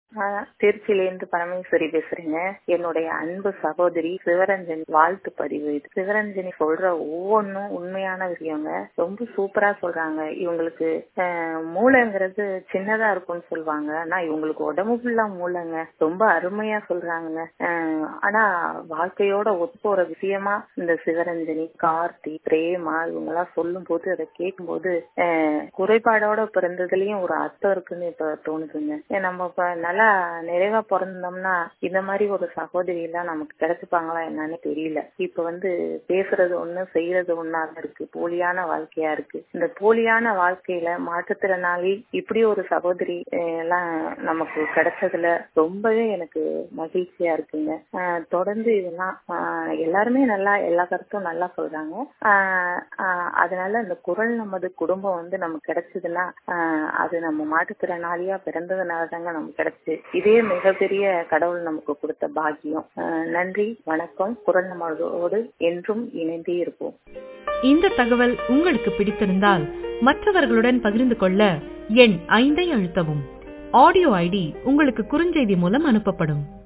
நான் திருச்சியிலேருந்து பரமேஸ்வரி பேசுறேங்க என்னுடைய அன்பு சகோதரி சிவரஞ்சனி வாழ்த்து பதிவு இது சிவரஞ்சனி சொல்ற ஒவ்வொன்றும் உண்மையான விஷயங்க ரொம்ப சூப்பரா சொல்றாங்க இவங்களுக்கு அஹ், மூளைங்கிறது சின்னதா இருக்கும்னு சொல்லுவாங்க ஆனா இவங்களுக்கு உடம்பு ஃபுல்லா மூளைங்க ரொம்ப அருமையா சொல்றாங்க அஹ், ஆனா வாழ்க்கையோட ஒத்து போற விஷயமா இந்த சிவரஞ்சனி கார்த்தி பிரேமா இவங்க எல்லாம் சொல்லும் போது அதை கேட்கும் போது குறைபாடோட பிறந்ததுலயும் ஒரு அர்த்தம் இருக்குன்னு இப்ப தோணுதுங்க ஏன் நம்ம இப்ப நல்லா நிறைவா பிறந்தோம்னா இந்த மாதிரி ஒரு சகோதரி எல்லாம் நமக்கு கிடைச்சுப்பாங்களா என்னன்னு தெரியல இப்ப வந்து பேசுறது ஒண்ணு செய்யறது ஒண்ணா இருக்கு போலியான வாழ்க்கையா இருக்கு இந்த போலியான வாழ்க்கையில மாற்றுத்திறனாளி இப்படி ஒரு சகோதரி அஹ், எல்லாம் நமக்கு கிடைச்சதுல ரொம்பவே எனக்கு மகிழ்ச்சியா இருக்குங்க அஹ், தொடர்ந்து இதெல்லாம் அஹ், எல்லாருமே நல்லா எல்லா கருத்தும் நல்லா சொல்றாங்க அஹ், அஹ், அதனால இந்த குரல் நமது குடும்பம் வந்து நமக்கு கிடைச்சதுன்னா அஹ், அது நம்ம மாற்றுத்திறனாளியா பிறந்ததுனால தாங்க நமக்கு கிடைச்சு இதே மிகப்பெரிய கடவுள் நமக்கு கொடுத்த பாக்கியம் அஹ், நன்றி வணக்கம் குரல் நம்மளோடு என்றும் இணைந்தே இருப்போம் இந்த தகவல் உங்களுக்கு பிடித்திருந்தால் மற்றவர்களுடன் பகிர்ந்து கொள்ள எண் ஐந்தை அழுத்தவும் ஆடியோ ஐடி உங்களுக்கு குறுஞ்செய்தி மூலம் அனுப்பப்படும்